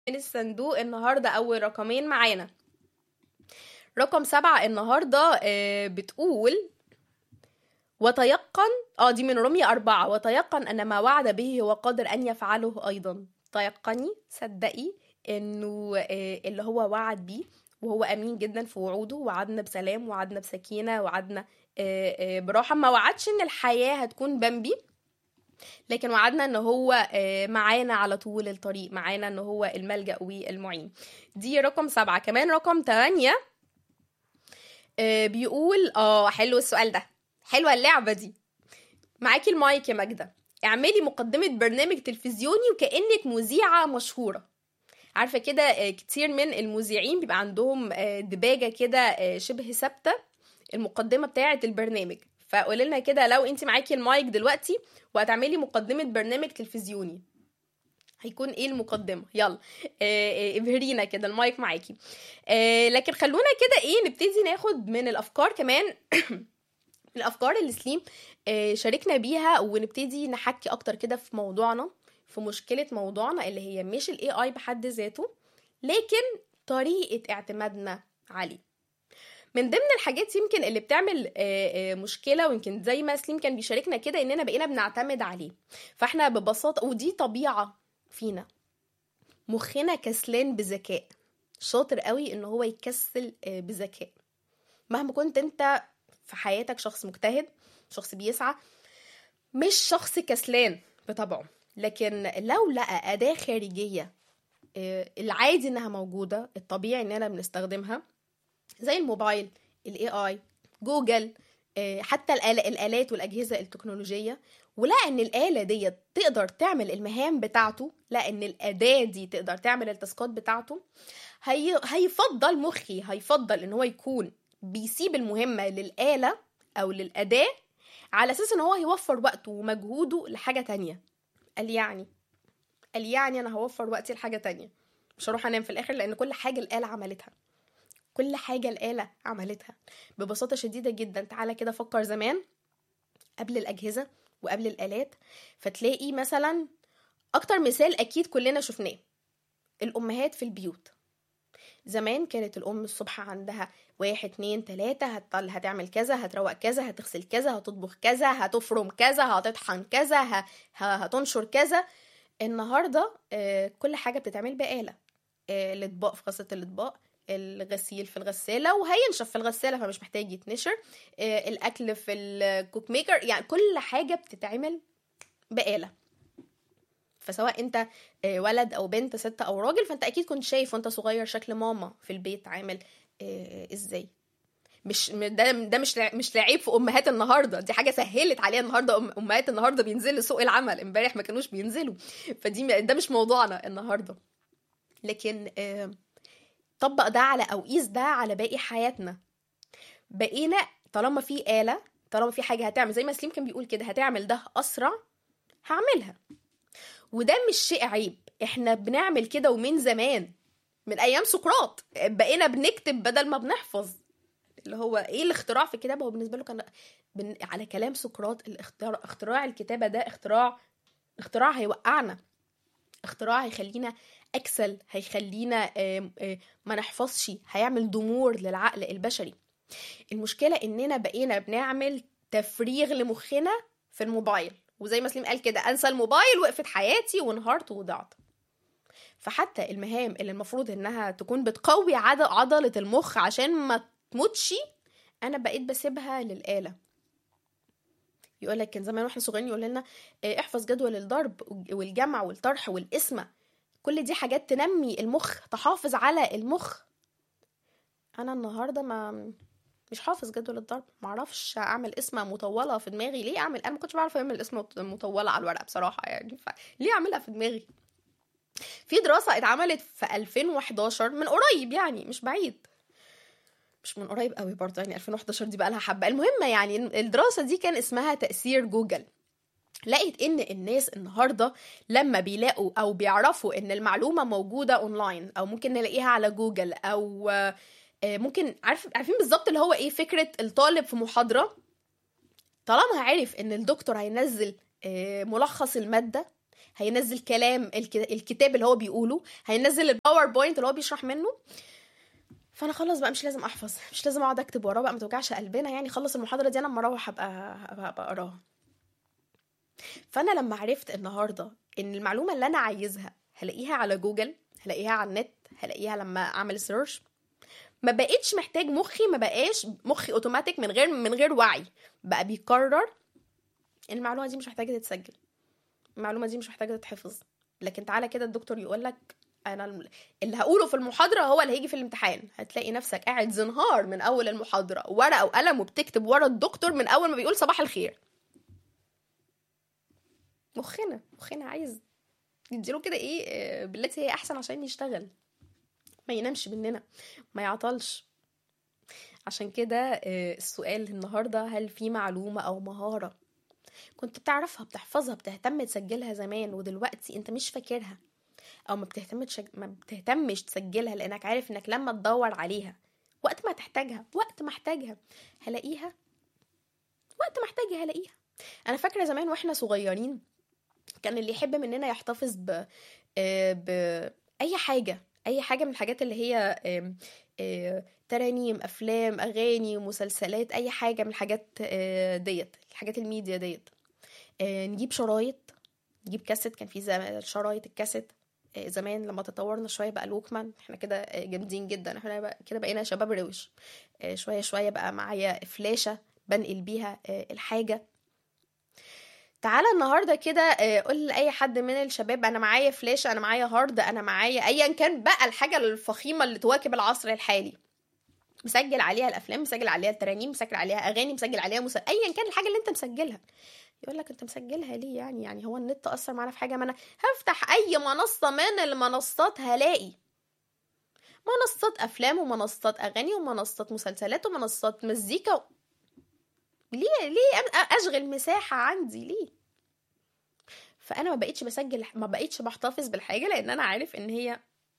من الصندوق النهاردة أول رقمين معانا رقم سبعة النهاردة آه، بتقول وتيقن اه دي من رمية أربعة وتيقن أن ما وعد به هو قادر أن يفعله أيضا تيقني صدقي إنه آه، اللي هو وعد بيه وهو أمين جدا في وعوده وعدنا بسلام وعدنا بسكينة وعدنا آه، آه، براحة ما وعدش إن الحياة هتكون بمبي لكن وعدنا ان هو آه، معانا على طول الطريق معانا ان هو الملجأ والمعين دي رقم سبعة كمان رقم تمانية آه، بيقول اه حلو السؤال ده حلوة اللعبة دي معاكي المايك يا ماجدة اعملي مقدمة برنامج تلفزيوني وكأنك مذيعة مشهورة عارفة كده آه، كتير من المذيعين بيبقى عندهم آه، دباجة كده آه، شبه ثابتة المقدمة بتاعة البرنامج فقولي لنا كده لو انت معاكي المايك دلوقتي وهتعملي مقدمة برنامج تلفزيوني هيكون ايه المقدمة يلا آه، آه، ابهرينا كده المايك معاكي آه، لكن خلونا كده ايه نبتدي ناخد من الافكار كمان الافكار اللي سليم آه، شاركنا بيها ونبتدي نحكي اكتر كده في موضوعنا في مشكلة موضوعنا اللي هي مش الاي اي بحد ذاته لكن طريقة اعتمادنا عليه من ضمن الحاجات يمكن اللي بتعمل آه، آه، مشكله ويمكن زي ما سليم كان بيشاركنا كده اننا بقينا بنعتمد عليه فاحنا ببساطه ودي طبيعه فينا مخنا كسلان بذكاء شاطر قوي ان هو يكسل آه، بذكاء مهما كنت انت في حياتك شخص مجتهد شخص بيسعى مش شخص كسلان بطبعه لكن لو لقى اداه خارجيه آه، العادي انها موجوده الطبيعي اننا بنستخدمها زي الموبايل الاي اي جوجل آه، حتى الآل- الالات والاجهزه التكنولوجيه ولقى ان الاله ديت تقدر تعمل المهام بتاعته لا ان الاداه دي تقدر تعمل التاسكات بتاعته هي... هيفضل مخي هيفضل ان هو يكون بيسيب المهمه للاله او للاداه على اساس ان هو هيوفر وقته ومجهوده لحاجه تانية قال يعني قال يعني انا هوفر وقتي لحاجه تانية مش هروح انام في الاخر لان كل حاجه الاله عملتها كل حاجة الآلة عملتها ببساطة شديدة جدا تعالى كده فكر زمان قبل الأجهزة وقبل الآلات فتلاقي مثلا أكتر مثال أكيد كلنا شفناه الأمهات في البيوت زمان كانت الأم الصبح عندها واحد اتنين تلاتة هتطل هتعمل كذا هتروق كذا هتغسل كذا هتطبخ كذا هتفرم كذا هتطحن كذا ه... ه... هتنشر كذا النهاردة آه، كل حاجة بتتعمل بآلة آه، الأطباق في غسالة الأطباق الغسيل في الغسالة وهينشف في الغسالة فمش محتاج يتنشر آه، الأكل في الكوك ميكر يعني كل حاجة بتتعمل بآلة فسواء انت آه، ولد او بنت ست او راجل فانت اكيد كنت شايف وانت صغير شكل ماما في البيت عامل آه، ازاي مش م- ده ده مش لع- مش لعيب في امهات النهارده دي حاجه سهلت عليها النهارده أم- امهات النهارده بينزلوا سوق العمل امبارح ما كانوش بينزلوا فدي م- ده مش موضوعنا النهارده لكن آه، طبق ده على او قيس ده على باقي حياتنا بقينا طالما في آلة طالما في حاجة هتعمل زي ما سليم كان بيقول كده هتعمل ده أسرع هعملها وده مش شيء عيب احنا بنعمل كده ومن زمان من أيام سقراط بقينا بنكتب بدل ما بنحفظ اللي هو ايه الاختراع في الكتابة هو بالنسبة له كان بن... على كلام سقراط الاختراع اختراع الكتابة ده اختراع اختراع هيوقعنا اختراع هيخلينا اكسل هيخلينا آم، آم، ما نحفظش هيعمل ضمور للعقل البشري المشكله اننا بقينا بنعمل تفريغ لمخنا في الموبايل وزي ما سليم قال كده انسى الموبايل وقفت حياتي وانهارت وضعت فحتى المهام اللي المفروض انها تكون بتقوي عض- عضله المخ عشان ما تموتش انا بقيت بسيبها للاله يقول لك كان زمان واحنا صغيرين يقول لنا آه، احفظ جدول الضرب والجمع والطرح والقسمه كل دي حاجات تنمي المخ تحافظ على المخ انا النهارده ما مش حافظ جدول الضرب معرفش اعمل اسمه مطوله في دماغي ليه اعمل انا ما كنتش بعرف اعمل اسمه مطوله على الورق بصراحه يعني فليه اعملها في دماغي في دراسه اتعملت في 2011 من قريب يعني مش بعيد مش من قريب قوي برضه يعني 2011 دي بقى لها حبه المهم يعني الدراسه دي كان اسمها تاثير جوجل لقيت ان الناس النهارده لما بيلاقوا او بيعرفوا ان المعلومه موجوده اونلاين او ممكن نلاقيها على جوجل او آه، آه، ممكن عارف عارفين بالظبط اللي هو ايه فكره الطالب في محاضره طالما عرف ان الدكتور هينزل آه، ملخص الماده هينزل كلام الك- الكتاب اللي هو بيقوله هينزل الباوربوينت اللي هو بيشرح منه فانا خلاص بقى مش لازم احفظ مش لازم اقعد اكتب وراه بقى ما توجعش قلبنا يعني خلص المحاضره دي انا لما اروح ابقى ابقى أبقى اقراها فانا لما عرفت النهارده ان المعلومه اللي انا عايزها هلاقيها على جوجل هلاقيها على النت هلاقيها لما اعمل سيرش ما بقتش محتاج مخي ما بقاش مخي اوتوماتيك من غير من غير وعي بقى بيقرر إن المعلومه دي مش محتاجه تتسجل المعلومه دي مش محتاجه تتحفظ لكن تعالى كده الدكتور يقول لك انا الم- اللي هقوله في المحاضره هو اللي هيجي في الامتحان هتلاقي نفسك قاعد زنهار من اول المحاضره ورقه وقلم وبتكتب ورا الدكتور من اول ما بيقول صباح الخير مخنا مخنا عايز نديله كده ايه آه، بالتي هي احسن عشان يشتغل ما ينامش مننا ما يعطلش عشان كده آه، السؤال النهارده هل في معلومه او مهاره كنت بتعرفها بتحفظها بتهتم تسجلها زمان ودلوقتي انت مش فاكرها او ما بتهتمش ما بتهتمش تسجلها لانك عارف انك لما تدور عليها وقت ما تحتاجها وقت ما احتاجها هلاقيها وقت ما احتاجها هلاقيها انا فاكره زمان واحنا صغيرين كان اللي يحب مننا يحتفظ ب آه، ب اي حاجه اي حاجه من الحاجات اللي هي آم، آه، ترانيم افلام اغاني مسلسلات اي حاجه من الحاجات آه، ديت الحاجات الميديا ديت آه، نجيب شرايط نجيب كاسيت كان في زم- شرايط الكاسيت آه، زمان لما تطورنا شويه بقى الوكمان احنا كده آه، جامدين جدا احنا بقى كده بقينا شباب روش آه، شويه شويه بقى معايا فلاشه بنقل بيها آه، الحاجه تعالى النهارده كده آه، قول لاي حد من الشباب انا معايا فلاش انا معايا هارد انا معايا ايا كان بقى الحاجه الفخيمه اللي تواكب العصر الحالي مسجل عليها الافلام مسجل عليها الترانيم مسجل عليها اغاني مسجل عليها مس... ايا كان الحاجه اللي انت مسجلها يقول لك انت مسجلها ليه يعني يعني هو النت اثر معانا في حاجه ما انا هفتح اي منصه من المنصات هلاقي منصات افلام ومنصات اغاني ومنصات مسلسلات ومنصات مزيكا و... ليه ليه أ- اشغل مساحه عندي ليه فانا ما بقيتش بسجل ما بقيتش بحتفظ بالحاجه لان انا عارف ان هي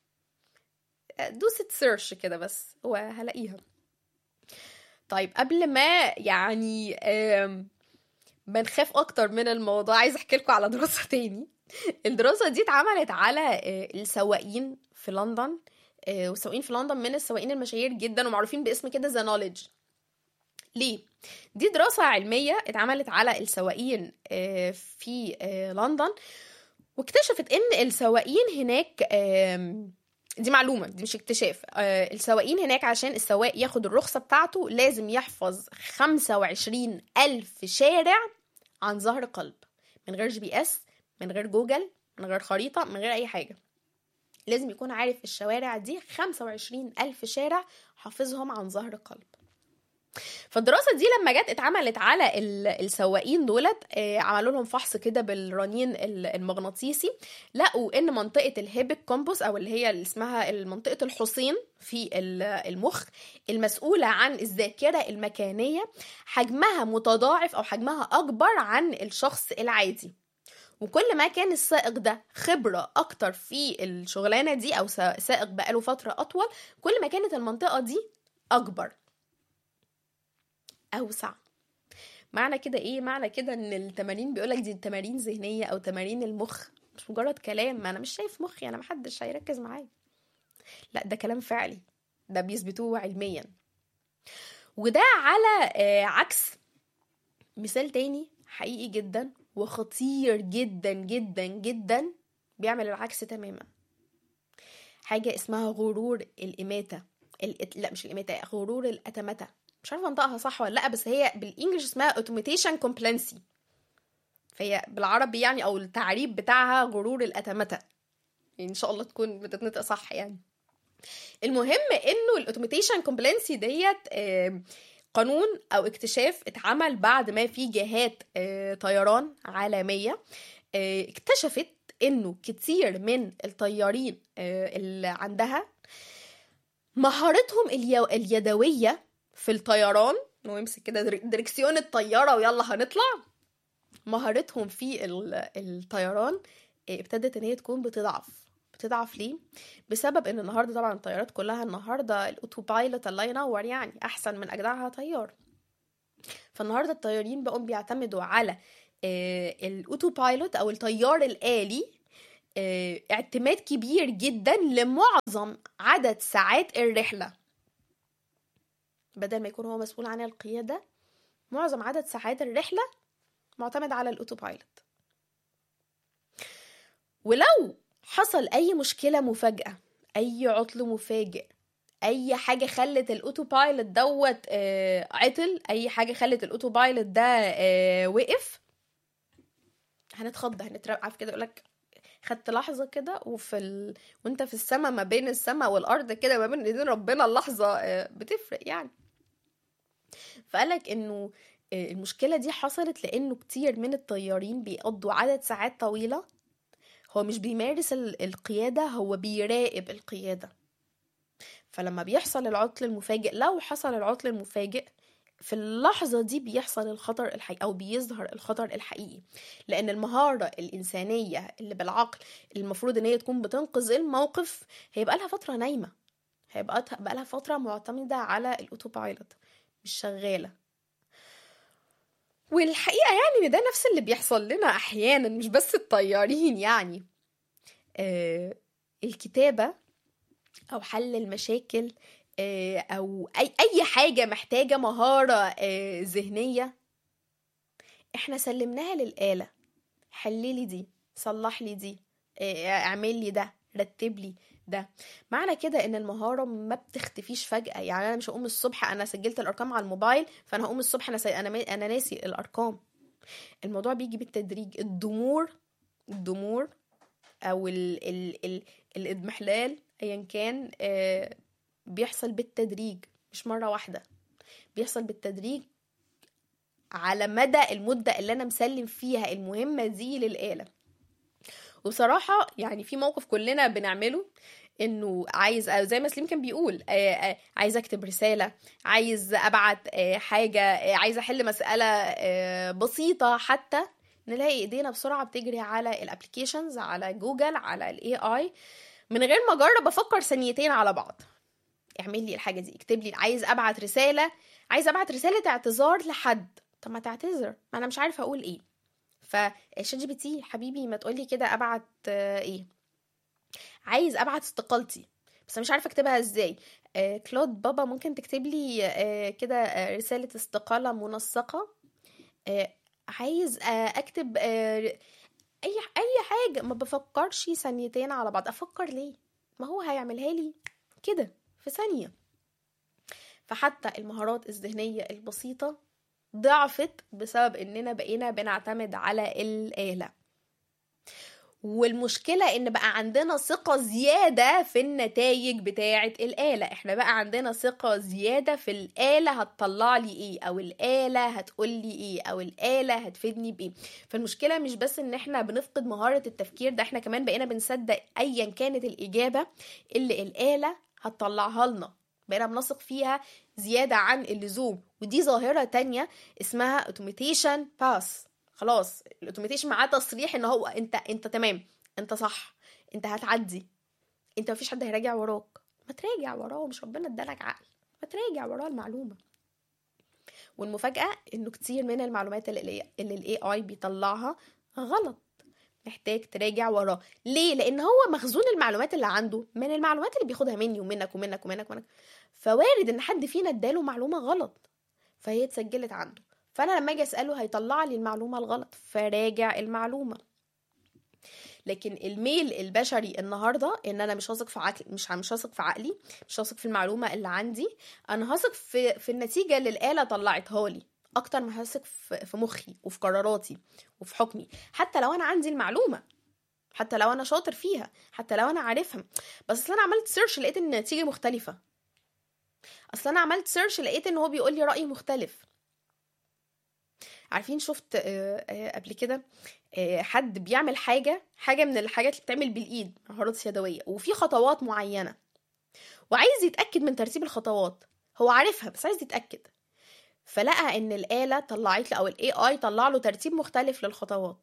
دوسة سيرش كده بس وهلاقيها طيب قبل ما يعني آم، ما نخاف اكتر من الموضوع عايز احكي لكم على دراسه تاني الدراسه دي اتعملت على آه، السواقين في لندن آه، والسواقين في لندن من السواقين المشاهير جدا ومعروفين باسم كده ذا نوليدج ليه دي دراسه علميه اتعملت على السواقين آه، في آه، لندن واكتشفت ان السواقين هناك آم، دي معلومة دي مش اكتشاف آه السواقين هناك عشان السواق ياخد الرخصة بتاعته لازم يحفظ 25 ألف شارع عن ظهر قلب من غير جي بي اس من غير جوجل من غير خريطة من غير أي حاجة لازم يكون عارف الشوارع دي 25 ألف شارع حافظهم عن ظهر قلب فالدراسة دي لما جت اتعملت على ال- السواقين دولت آه، عملوا لهم فحص كده بالرنين ال- المغناطيسي لقوا ان منطقة الهيبك كومبوس او اللي هي اللي اسمها منطقة الحصين في ال- المخ المسؤولة عن الذاكرة المكانية حجمها متضاعف او حجمها اكبر عن الشخص العادي وكل ما كان السائق ده خبرة أكتر في الشغلانة دي أو سا- سائق بقاله فترة أطول كل ما كانت المنطقة دي أكبر أوسع معنى كده إيه؟ معنى كده إن التمارين بيقولك دي تمارين ذهنية أو تمارين المخ مش مجرد كلام ما أنا مش شايف مخي أنا محدش هيركز معايا لا ده كلام فعلي ده بيثبتوه علميا وده على آه، عكس مثال تاني حقيقي جدا وخطير جدا جدا جدا بيعمل العكس تماما حاجة اسمها غرور الإماتة الإت... لا مش الإماتة غرور الأتمتة مش عارفة أنطقها صح ولا لأ بس هي بالإنجلش اسمها اوتوميتيشن كومبلنسي فهي بالعربي يعني أو التعريب بتاعها غرور الأتمتة يعني إن شاء الله تكون بتتنطق صح يعني المهم إنه الاوتوميتيشن كومبلنسي ديت آم، قانون او اكتشاف اتعمل بعد ما في جهات آه، طيران عالميه آه، اكتشفت انه كتير من الطيارين آه، اللي عندها مهارتهم اليو- اليدويه في الطيران انه يمسك كده در- دركسيون الطياره ويلا هنطلع مهارتهم في ال- الطيران آه، ابتدت ان هي تكون بتضعف بتضعف ليه بسبب ان النهارده طبعا الطيارات كلها النهارده الاوتو بايلوت الله ينور يعني احسن من اجدعها طيار فالنهارده الطيارين بقوا بيعتمدوا على آه، الاوتو بايلوت او الطيار الالي آه، اعتماد كبير جدا لمعظم عدد ساعات الرحله بدل ما يكون هو مسؤول عن القياده معظم عدد ساعات الرحله معتمد على الاوتو بايلوت ولو حصل اي مشكله مفاجاه اي عطل مفاجئ اي حاجه خلت الاوتو بايلوت دوت آه عطل اي حاجه خلت الاوتو بايلوت ده آه وقف هنتخض هنترقع عارف كده يقول لك خدت لحظه كده وفي ال... وانت في السماء ما بين السماء والارض كده ما بين ايدين ربنا اللحظه آه بتفرق يعني فقالك انه آه المشكله دي حصلت لانه كتير من الطيارين بيقضوا عدد ساعات طويله هو مش بيمارس القياده هو بيراقب القياده فلما بيحصل العطل المفاجئ لو حصل العطل المفاجئ في اللحظة دي بيحصل الخطر الحقيقي أو بيظهر الخطر الحقيقي لأن المهارة الإنسانية اللي بالعقل المفروض إن هي تكون بتنقذ الموقف هيبقى لها فترة نايمة هيبقى بقى لها فترة معتمدة على الأوتو بايلوت مش شغالة والحقيقة يعني إن ده نفس اللي بيحصل لنا أحيانا مش بس الطيارين يعني آه الكتابة او حل المشاكل او اي اي حاجه محتاجه مهاره ذهنيه احنا سلمناها للاله حللي دي صلح لي دي اعمل لي ده رتب لي ده معنى كده ان المهاره ما بتختفيش فجاه يعني انا مش هقوم الصبح انا سجلت الارقام على الموبايل فانا هقوم الصبح انا سي... انا انا ناسي الارقام الموضوع بيجي بالتدريج الضمور الضمور او ال... ال... ال... الاضمحلال ايا كان آه بيحصل بالتدريج مش مره واحده بيحصل بالتدريج على مدى المده اللي انا مسلم فيها المهمه دي للاله وبصراحه يعني في موقف كلنا بنعمله انه عايز زي ما سليم كان بيقول آه آه عايز اكتب رساله عايز ابعت حاجه عايز احل مساله بسيطه حتى نلاقي ايدينا بسرعه بتجري على الابلكيشنز على جوجل على الاي اي من غير ما اجرب افكر ثانيتين على بعض اعمل لي الحاجه دي اكتب لي عايز ابعت رساله عايز ابعت رساله اعتذار لحد طب ما تعتذر ما انا مش عارفه اقول ايه فشات جي بي تي حبيبي ما تقولي كده ابعت ايه عايز ابعت استقالتي بس مش عارفه اكتبها ازاي آه كلود بابا ممكن تكتب لي آه كده آه رساله استقاله منسقه آه عايز آه اكتب آه اي اي حاجه ما بفكرش ثانيتين على بعض افكر ليه ما هو هيعملها لي كده في ثانيه فحتى المهارات الذهنيه البسيطه ضعفت بسبب اننا بقينا بنعتمد على الاله والمشكله ان بقى عندنا ثقه زياده في النتائج بتاعه الاله احنا بقى عندنا ثقه زياده في الاله هتطلع لي ايه او الاله هتقول لي ايه او الاله هتفيدني بايه فالمشكله مش بس ان احنا بنفقد مهاره التفكير ده احنا كمان بقينا بنصدق ايا كانت الاجابه اللي الاله هتطلعها لنا بقينا بنثق فيها زياده عن اللزوم ودي ظاهره تانية اسمها اوتوميتيشن باس خلاص الاوتوميتيشن معاه تصريح ان هو انت انت تمام انت صح انت هتعدي انت مفيش حد هيراجع وراك ما تراجع وراه مش ربنا ادالك عقل ما تراجع وراه المعلومه والمفاجاه انه كتير من المعلومات اللي اللي الاي اي بيطلعها غلط محتاج تراجع وراه ليه لان هو مخزون المعلومات اللي عنده من المعلومات اللي بياخدها مني ومنك ومنك ومنك ومنك فوارد ان حد فينا اداله معلومه غلط فهي اتسجلت عنده فانا لما اجي اساله هيطلع لي المعلومه الغلط فراجع المعلومه لكن الميل البشري النهارده ان انا مش هثق في عقلي مش مش هثق في عقلي مش هثق في المعلومه اللي عندي انا هثق في في النتيجه اللي الاله طلعتها لي اكتر ما هثق في مخي وفي قراراتي وفي حكمي حتى لو انا عندي المعلومه حتى لو انا شاطر فيها حتى لو انا عارفها بس اصل انا عملت سيرش لقيت ان النتيجه مختلفه اصل انا عملت سيرش لقيت ان هو بيقول لي راي مختلف عارفين شفت قبل كده حد بيعمل حاجة حاجة من الحاجات اللي بتعمل بالإيد مهارات يدوية وفي خطوات معينة وعايز يتأكد من ترتيب الخطوات هو عارفها بس عايز يتأكد فلقى ان الآلة طلعت له او الاي اي طلع له ترتيب مختلف للخطوات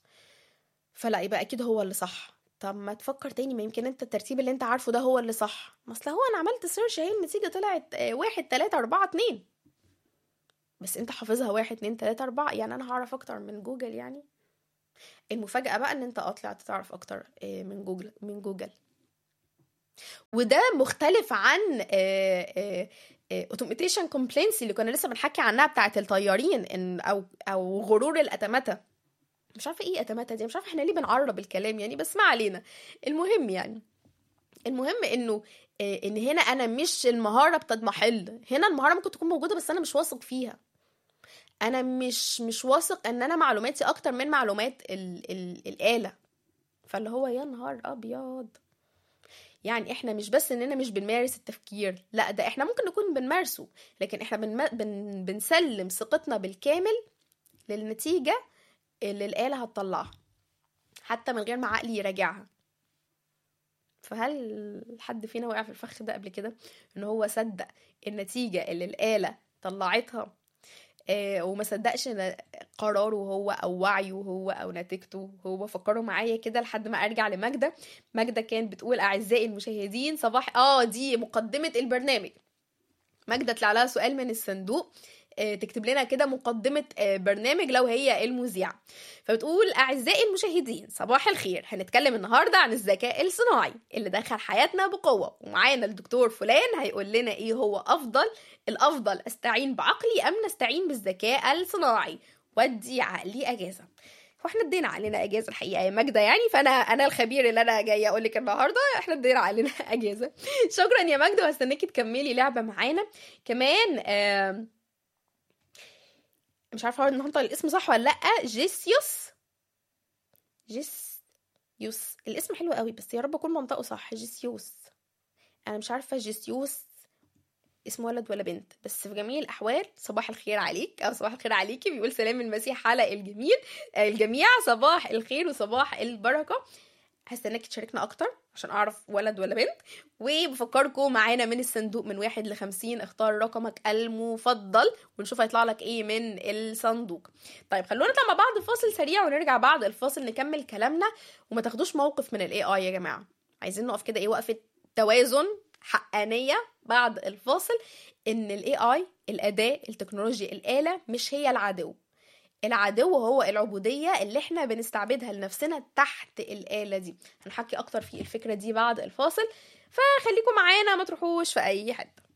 فلا يبقى اكيد هو اللي صح طب ما تفكر تاني ما يمكن انت الترتيب اللي انت عارفه ده هو اللي صح ما اصل هو انا عملت سيرش اهي النتيجة طلعت واحد تلاتة اربعة اتنين بس انت حافظها واحد اتنين تلاتة اربعة يعني انا هعرف اكتر من جوجل يعني المفاجأة بقى ان انت اه طلعت تعرف اكتر آه، من جوجل من جوجل وده مختلف عن اوتوميتيشن كومبلينسي اللي كنا لسه بنحكي عنها بتاعت الطيارين ان او او غرور الاتمته مش عارفه ايه اتمته دي مش عارفه احنا ليه بنعرب الكلام يعني بس ما علينا المهم يعني المهم انه آه، ان هنا انا مش المهاره بتضمحل هنا المهاره ممكن تكون موجوده بس انا مش واثق فيها انا مش مش واثق ان انا معلوماتي اكتر من معلومات ال ال الاله فاللي هو يا نهار ابيض يعني احنا مش بس اننا مش بنمارس التفكير لا ده احنا ممكن نكون بنمارسه لكن احنا بنم... بن... بنسلم ثقتنا بالكامل للنتيجة اللي الآلة هتطلعها حتى من غير ما عقلي يراجعها فهل حد فينا وقع في الفخ ده قبل كده ان هو صدق النتيجة اللي الآلة طلعتها آه وما صدقش ن- قراره هو او وعيه هو او نتيجته هو فكروا معايا كده لحد ما ارجع لماجدة ماجدة كانت بتقول اعزائي المشاهدين صباح اه دي مقدمة البرنامج ماجدة طلع لها سؤال من الصندوق آه، تكتب لنا كده مقدمة آه، برنامج لو هي المذيعة فبتقول أعزائي المشاهدين صباح الخير هنتكلم النهاردة عن الذكاء الصناعي اللي دخل حياتنا بقوة ومعانا الدكتور فلان هيقول لنا إيه هو أفضل الأفضل أستعين بعقلي أم نستعين بالذكاء الصناعي ودي عقلي أجازة واحنا ادينا علينا اجازه الحقيقه يا ماجده يعني فانا انا الخبير اللي انا جايه اقول لك النهارده احنا ادينا علينا اجازه شكرا يا ماجده وهستناكي تكملي لعبه معانا كمان آم، مش عارفه النهارده الاسم صح ولا لا جيسيوس جيس يوس الاسم حلو قوي بس يا رب اكون منطقه صح جيسيوس انا مش عارفه جيسيوس اسم ولد ولا بنت بس في جميع الاحوال صباح الخير عليك او صباح الخير عليكي بيقول سلام المسيح على الجميل الجميع صباح الخير وصباح البركه هستناك تشاركنا اكتر عشان اعرف ولد ولا بنت وبفكركم معانا من الصندوق من واحد لخمسين اختار رقمك المفضل ونشوف هيطلع لك ايه من الصندوق طيب خلونا نطلع مع بعض فاصل سريع ونرجع بعد الفاصل نكمل كلامنا وما تاخدوش موقف من الاي اي يا جماعه عايزين نقف كده ايه وقفه توازن حقانيه بعد الفاصل ان الاي اي الاداه التكنولوجيا الاله مش هي العدو العدو هو العبودية اللي احنا بنستعبدها لنفسنا تحت الآلة دي هنحكي أكتر في الفكرة دي بعد الفاصل فخليكم معانا ما تروحوش في أي حتة